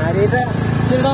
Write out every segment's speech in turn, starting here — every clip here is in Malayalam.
ആദ്യമായിട്ട് ശരിടാ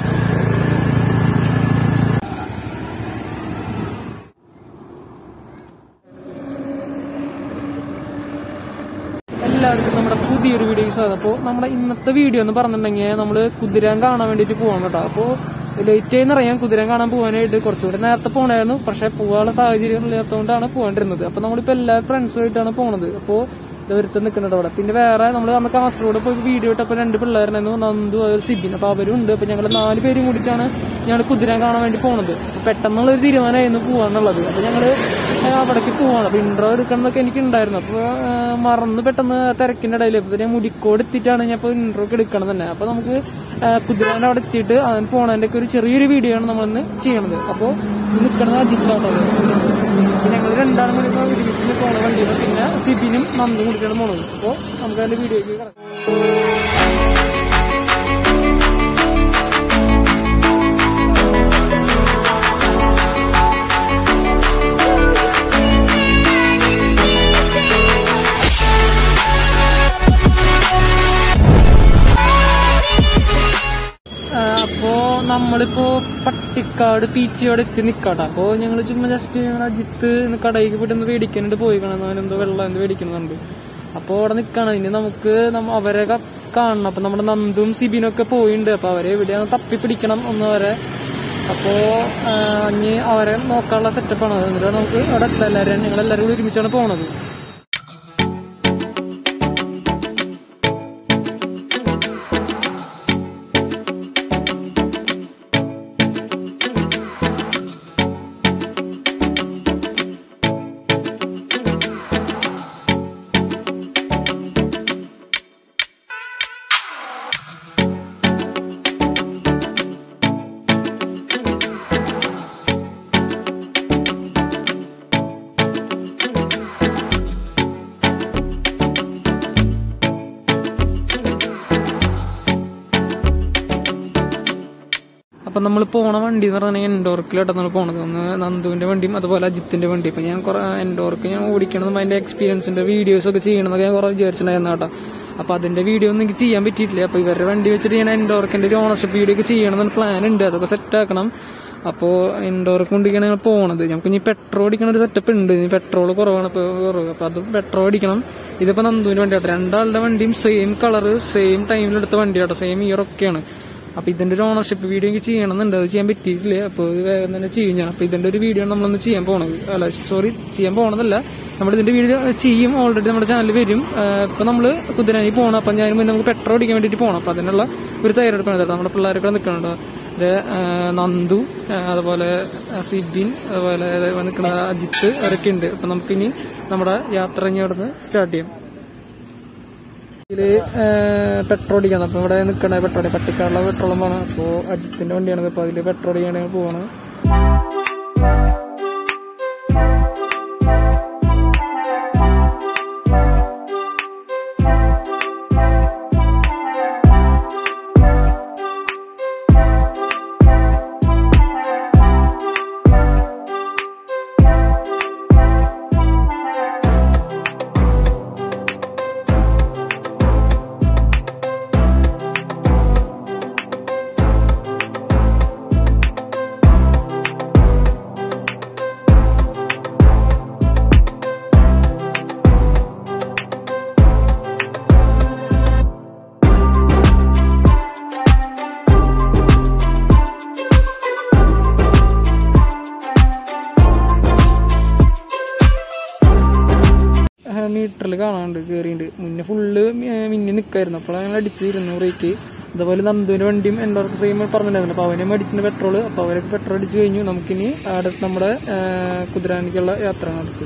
എല്ലാവർക്കും നമ്മുടെ പുതിയൊരു വീഡിയോ സ്വാഗതം അപ്പോൾ നമ്മുടെ ഇന്നത്തെ വീഡിയോ എന്ന് പറഞ്ഞിട്ടുണ്ടെങ്കിൽ നമ്മൾ കുതിരാൻ കാണാൻ വേണ്ടിയിട്ട് പോകാൻ കേട്ടോ അപ്പോൾ ലേറ്റ് ആയി അറിയാം കുതിരാൻ കാണാൻ പോകാനായിട്ട് കുറച്ചുകൂടി നേരത്തെ പോകണമായിരുന്നു പക്ഷെ പോകാനുള്ള സാഹചര്യം ഇല്ലാത്തതുകൊണ്ടാണ് പോകേണ്ടിരുന്നത് അപ്പോൾ നമ്മളിപ്പോൾ എല്ലാ ഫ്രണ്ട്സുമായിട്ടാണ് പോണത് അപ്പോൾ ഒരുത്തം നിൽക്കുന്നുണ്ട് അവിടെ പിന്നെ വേറെ നമ്മൾ അന്ന് കാസർഗോഡ് പോയി വീഡിയോ ഇട്ടപ്പോൾ രണ്ട് പിള്ളേരായിരുന്നു നന്ദു ഒരു സിബിൻ അപ്പോൾ അവരും ഉണ്ട് അപ്പോൾ ഞങ്ങൾ നാല് പേരും കൂടിയിട്ടാണ് ഞങ്ങൾ കുതിരാൻ കാണാൻ വേണ്ടി പോണത് അപ്പോൾ പെട്ടെന്നുള്ള ഒരു തീരുമാനമായിരുന്നു പോകാന്നുള്ളത് അപ്പോൾ ഞങ്ങൾ അവിടേക്ക് പോവാണ് അപ്പോൾ ഇൻട്രോ എടുക്കണം എന്നൊക്കെ എനിക്ക് ഉണ്ടായിരുന്നു അപ്പോൾ മറന്ന് പെട്ടെന്ന് തിരക്കിന്റെ ഇടയിൽ ഇപ്പോൾ ഞാൻ മുടിക്കോട് എത്തിയിട്ടാണ് ഞാൻ ഇപ്പോൾ ഇൻട്രോ ഒക്കെ എടുക്കണം തന്നെ അപ്പോൾ നമുക്ക് ആ, കുതിരാൻ്റെ അവിടെ എത്തിയിട്ട് അതിന് പോണതിന്റെ ഒക്കെ ഒരു ചെറിയൊരു വീഡിയോ ആണ് നമ്മളിന്ന് ചെയ്യണത് അപ്പോൾ നിൽക്കണത് അജിത്താണ് ഞങ്ങൾ രണ്ടാളും കൂടി ഇപ്പോൾ ഒരുമിച്ച് പോണ വണ്ടിയാണ് പിന്നെ സിബിനും നന്ദും കൂടിയിട്ടാണ് പോണത് അപ്പോൾ നമുക്ക് അതിന്റെ വീഡിയോയ്ക്ക് കിടക്കാം ആ, അപ്പോ നമ്മളിപ്പോ പട്ടിക്കാട് പീച്ചിയോടെ എത്തി നിക്കാട്ടാ അപ്പോ ഞങ്ങൾ ചുമ്മാ ജസ്റ്റ് ഞങ്ങൾ അജിത്ത് ഇന്ന് കടയിലേക്ക് പോയിട്ട് ഒന്ന് മേടിക്കാനായിട്ട് പോയി കാണാൻ അവനെന്തോ വെള്ളം എന്ത് മേടിക്കുന്നുണ്ട് അപ്പോ അവിടെ നിക്കാണ് ഇനി നമുക്ക് നമ്മ- അവരെ ക- കാണണം അപ്പൊ നമ്മുടെ നന്ദും സിബിനും ഒക്കെ പോയിട്ടുണ്ട് അപ്പൊ അവരെ എവിടെയാണ് തപ്പി പിടിക്കണം ഒന്ന് വരെ അപ്പോ ആ, ഇനി അവരെ നോക്കാനുള്ള സെറ്റപ്പാണ് അത് എന്നിട്ട് നമുക്ക് അവിടെ എത്താം എല്ലാവരും ഞങ്ങൾ എല്ലാവരും കൂടി ഒരുമിച്ചാണ് പോണത് അപ്പൊ നമ്മൾ പോണ വണ്ടി എന്ന് പറഞ്ഞാൽ എൻഡോർക്കിലോട്ടാണ് നമ്മൾ പോണത് ഒന്ന് നന്ദുവിന്റെ വണ്ടിയും അതുപോലെ അജിത്തിന്റെ വണ്ടി അപ്പൊ ഞാൻ കുറെ എൻഡോർക്ക് ഞാൻ ഓടിക്കണതും അതിന്റെ എക്സ്പീരിയൻസിന്റെ വീഡിയോസ് ഒക്കെ ചെയ്യണമെന്നൊക്കെ ഞാൻ കുറെ വിചാരിച്ചിട്ടുണ്ടായിരുന്നു കേട്ടോ അപ്പൊ അതിന്റെ വീഡിയോ ഒന്നും എനിക്ക് ചെയ്യാൻ പറ്റിയിട്ടില്ല അപ്പൊ ഇവരുടെ വണ്ടി വെച്ചിട്ട് ഞാൻ എൻഡോർക്കിന്റെ ഒരു ഓണർഷിപ്പ് വീഡിയോ ഒക്കെ ചെയ്യണമെന്ന് പ്ലാൻ ഉണ്ട് അതൊക്കെ സെറ്റ് ആക്കണം അപ്പോ എൻഡോർക്ക് കൊണ്ടിരിക്കുകയാണ് ഞങ്ങൾ പോണത് നമുക്ക് ഇനി പെട്രോൾ അടിക്കണ ഒരു സെറ്റപ്പ് ഉണ്ട് ഇനി പെട്രോൾ കുറവാണ് ഇപ്പൊ കുറവ് അപ്പൊ അത് പെട്രോൾ അടിക്കണം ഇതിപ്പോ നന്ദുവിന്റെ വണ്ടി കേട്ടോ രണ്ടാളുടെ വണ്ടിയും സെയിം കളർ സെയിം ടൈമിലെടുത്ത വണ്ടി കേട്ടോ സെയിം ഇയർ ഒക്കെയാണ് അപ്പൊ ഇതിന്റെ ഒരു ഓണർഷിപ്പ് വീഡിയോ എനിക്ക് ചെയ്യണമെന്നുണ്ട് അത് ചെയ്യാൻ പറ്റിയിട്ടില്ല അപ്പൊ ഇത് വേഗം തന്നെ ചെയ്യും ഞാൻ അപ്പൊ ഇതിന്റെ ഒരു വീഡിയോ നമ്മളൊന്ന് ചെയ്യാൻ പോണത് അല്ല സോറി ചെയ്യാൻ പോണതല്ല നമ്മൾ ഇതിന്റെ വീഡിയോ ചെയ്യും ഓൾറെഡി നമ്മുടെ ചാനൽ വരും ആ, ഇപ്പൊ നമ്മള് കുതിരാനി പോകണം അപ്പൊ ഞാൻ മുന്നേ നമുക്ക് പെട്രോൾ അടിക്കാൻ വേണ്ടിട്ട് പോകണം അപ്പൊ അതിനുള്ള ഒരു തയ്യാറെടുപ്പാണ് കേട്ടോ നമ്മുടെ പിള്ളേരൊക്കെ നിൽക്കുന്നുണ്ട് ഇത് ആ, നന്ദു ആ, അതുപോലെ ആ, സിബിൻ അതുപോലെ നിൽക്കുന്ന അജിത്ത് അവരൊക്കെ ഉണ്ട് അപ്പൊ നമുക്കിനി നമ്മുടെ യാത്ര ഇനി അവിടെ സ്റ്റാർട്ട് ചെയ്യാം ഇതില് പെട്രോൾ അടിക്കണം അപ്പൊ ഇവിടെ നിൽക്കണ പെട്രോൾ പട്ടിക്കാടുള്ള പെട്രോളും പോണം അപ്പോ അജിത്തിന്റെ വണ്ടിയാണ് അപ്പൊ അതില് പെട്രോൾ അടിക്കാൻ പോവാണ് മീറ്ററിൽ കാണാണ്ട് കേറിണ്ട് മുന്നേ ഫുള്ള് മിന്നി നിക്കായിരുന്നു അപ്പോഴാണ് ഞങ്ങൾ അടിച്ച് ഇരുന്നൂറേക്ക് അതുപോലെ നന്ദുവിന്റെ വണ്ടിയും എൻഡോർക്ക് സെയിം പറഞ്ഞിട്ടുണ്ടായിരുന്നു അപ്പൊ അവനെ മേടിച്ചിന് പെട്രോൾ അപ്പൊ അവരൊക്കെ പെട്രോൾ അടിച്ച് കഴിഞ്ഞു നമുക്കിനി അടുത്ത് നമ്മുടെ ആ, കുതിരാനിക്കുള്ള യാത്രയാണ് അടുത്ത്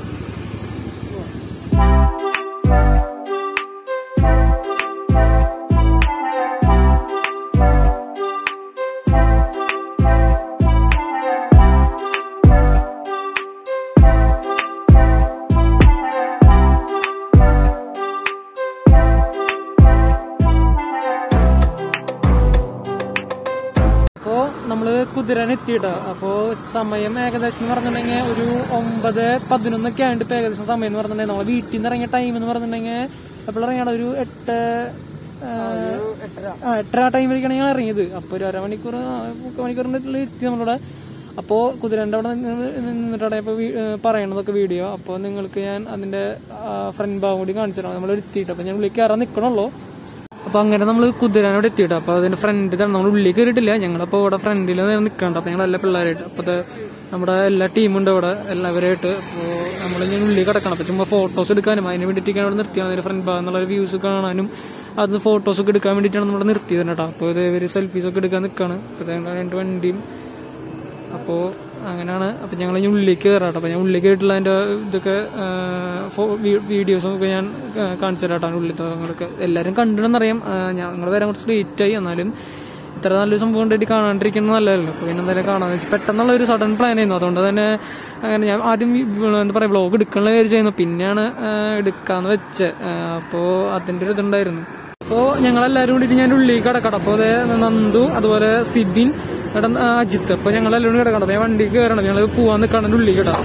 അപ്പോ നമ്മള് കുതിരനെ എത്തിയിട്ടാ അപ്പോ സമയം ഏകദേശം എന്ന് പറഞ്ഞിട്ടുണ്ടെങ്കിൽ ഒരു ഒമ്പത് പതിനൊന്നൊക്കെ ആയിട്ട് ഇപ്പൊ ഏകദേശം സമയം എന്ന് പറഞ്ഞിട്ടുണ്ടെങ്കിൽ നമ്മളെ വീട്ടിൽ നിന്ന് ഇറങ്ങിയ ടൈം എന്ന് പറഞ്ഞിട്ടുണ്ടെങ്കിൽ എപ്പോഴും ഇറങ്ങിയാണ് ഒരു എട്ട് ആ എട്ടര ടൈമിലേക്കാണ് ഞങ്ങൾ ഇറങ്ങിയത് അപ്പൊ ഒരു അരമണിക്കൂർ ആ, മുക്കാൽ മണിക്കൂറിന്റെ ഉള്ളിൽ എത്തി നമ്മളിവിടെ അപ്പോ കുതിരന്റെ അവിടെ നിന്ന് നിന്നിട്ടാണ് ഇപ്പൊ വീ- ഏ, പറയണതൊക്കെ വീഡിയോ അപ്പൊ നിങ്ങൾക്ക് ഞാൻ അതിന്റെ ഫ്രണ്ട് ഭാഗം കൂടി കാണിച്ചു തരാം നമ്മൾ എത്തിയിട്ട് അപ്പൊ ഞാൻ ഉള്ളിൽ കയറാൻ നിക്കണുള്ളൂ അപ്പൊ അങ്ങനെ നമ്മൾ കുതിരാനോട് എത്തിയിട്ട് അപ്പൊ അതിന്റെ ഫ്രണ്ടിൽ നമ്മൾ ഉള്ളിൽ കയറിയിട്ടില്ല ഞങ്ങളപ്പോ ഇവിടെ ഫ്രണ്ടിൽ നിൽക്കണ്ട അപ്പൊ ഞങ്ങൾ എല്ലാ പിള്ളേരായിട്ട് അപ്പൊ ഇത് നമ്മുടെ എല്ലാ ടീമുണ്ട് ഇവിടെ എല്ലാവരായിട്ട് അപ്പോൾ നമ്മൾ ഞാൻ ഉള്ളിൽ കിടക്കണം അപ്പൊ ചുമ്മാ ഫോട്ടോസ് എടുക്കാനും അതിന് വേണ്ടിയിട്ടാണ് ഇവിടെ നിർത്തിയാണ് അതിന്റെ ഫ്രണ്ട് ഭാഗം എന്നുള്ള വ്യൂസ് കാണാനും അത് ഫോട്ടോസ് ഒക്കെ എടുക്കാൻ വേണ്ടിയിട്ടാണ് നമ്മൾ നിർത്തിയത് കേട്ടോ അപ്പോൾ ഇത് ഇവര് സെൽഫീസ് ഒക്കെ എടുക്കാൻ നിൽക്കാണ് അപ്പൊ ഇത് ഞങ്ങളുടെ രണ്ട് വണ്ടിയും അപ്പോ അങ്ങനെയാണ് അപ്പൊ ഞങ്ങൾ ഇനി ഉള്ളിലേക്ക് കയറാട്ടോ അപ്പൊ ഞാൻ ഉള്ളിലേക്ക് കയറിയിട്ടുള്ള അതിന്റെ ഇതൊക്കെ വീഡിയോസും ഒക്കെ ഞാൻ ആ, കാണിച്ചു തരാട്ടാണ് ഉള്ളിലത്തെ നിങ്ങൾക്ക് എല്ലാവരും കണ്ടിട്ടെന്നറിയാം ഞങ്ങൾ വരാൻ കുറച്ച് ലേറ്റ് ആയി എന്നാലും ഇത്ര നല്ലൊരു സംഭവം കണ്ടിട്ട് കാണാണ്ടിരിക്കുന്നത് നല്ലതല്ലോ അപ്പൊ പിന്നെ എന്തായാലും കാണാന്ന് വെച്ചാൽ പെട്ടെന്നുള്ള ഒരു സഡൻ പ്ലാൻ ആയിരുന്നു അതുകൊണ്ട് തന്നെ അങ്ങനെ ഞാൻ ആദ്യം ഈ വ്ള- എന്താ പറയാ ബ്ലോഗ് എടുക്കണ വിചാരിച്ചായിരുന്നു പിന്നെയാണ് ആ, എടുക്കാന്ന് വെച്ചത് അപ്പോ അതിന്റെ ഒരു ഇതുണ്ടായിരുന്നു അപ്പോ ഞങ്ങളെല്ലാരും കൂടിയിട്ട് ഞാൻ ഉള്ളിൽ കിടക്കണം അപ്പൊ അതെ നന്ദു അതുപോലെ സിബിൻ ഇവിടെ ആ, അജിത്ത് അപ്പൊ ഞങ്ങളെല്ലാരും കൂടി കിടക്കണം അപ്പൊ ഞാൻ വണ്ടിക്ക് കയറണം ഞങ്ങൾ പോവാൻ നിൽക്കണം ഉള്ളിൽ കിടാം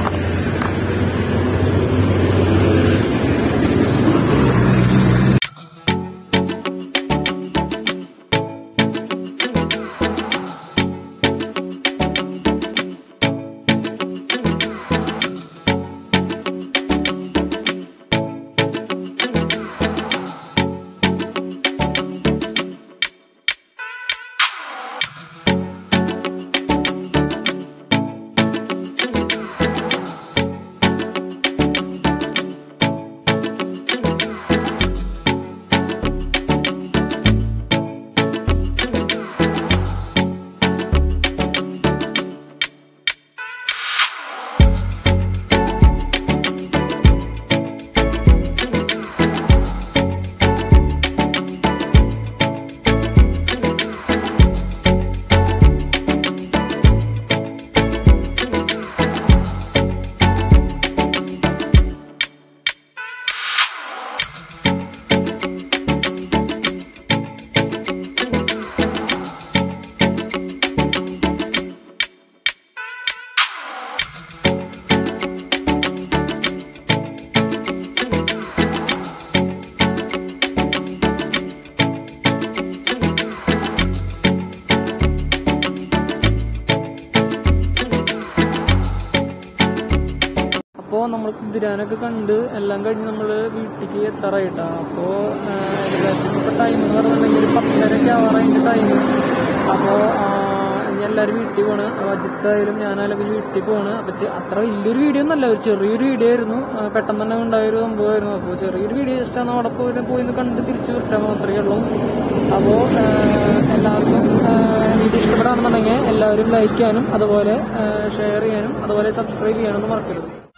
അപ്പോ നമ്മൾ കുതിരാനൊക്കെ കണ്ട് എല്ലാം കഴിഞ്ഞ് നമ്മൾ വീട്ടിലേക്ക് എത്താറായിട്ടാ അപ്പോ ആ, ഏകദേശം ഇപ്പൊ ടൈം എന്ന് പറഞ്ഞിട്ടുണ്ടെങ്കിൽ ഒരു പത്തരക്ക് ആവാറായിട്ട് ടൈം അപ്പോ ആ, ഇനി എല്ലാവരും വീട്ടിൽ പോണ് അപ്പൊ അജിത്തായാലും ഞാനായാലും ഒക്കെ വീട്ടിൽ പോണ് അപ്പൊ ചെ- അത്ര വലിയൊരു വീഡിയോ ഒന്നല്ല ഒരു ചെറിയൊരു വീഡിയോ ആയിരുന്നു ആ, പെട്ടെന്ന് തന്നെ ഉണ്ടായൊരു സംഭവമായിരുന്നു അപ്പോൾ ചെറിയൊരു വീഡിയോ ജസ്റ്റ് ആണ് അവിടെ പോയി പോയി ഒന്ന് കണ്ട് തിരിച്ചു വിട്ടാൽ മാത്രമേ ഉള്ളൂ അപ്പോൾ എല്ലാവർക്കും ആ, വീഡിയോ ഇഷ്ടപ്പെടാണെന്നുണ്ടെങ്കിൽ എല്ലാവരും ലൈക്ക് ചെയ്യാനും അതുപോലെ ഷെയർ ചെയ്യാനും അതുപോലെ സബ്സ്ക്രൈബ് ചെയ്യാനൊന്നും മറക്കരുത്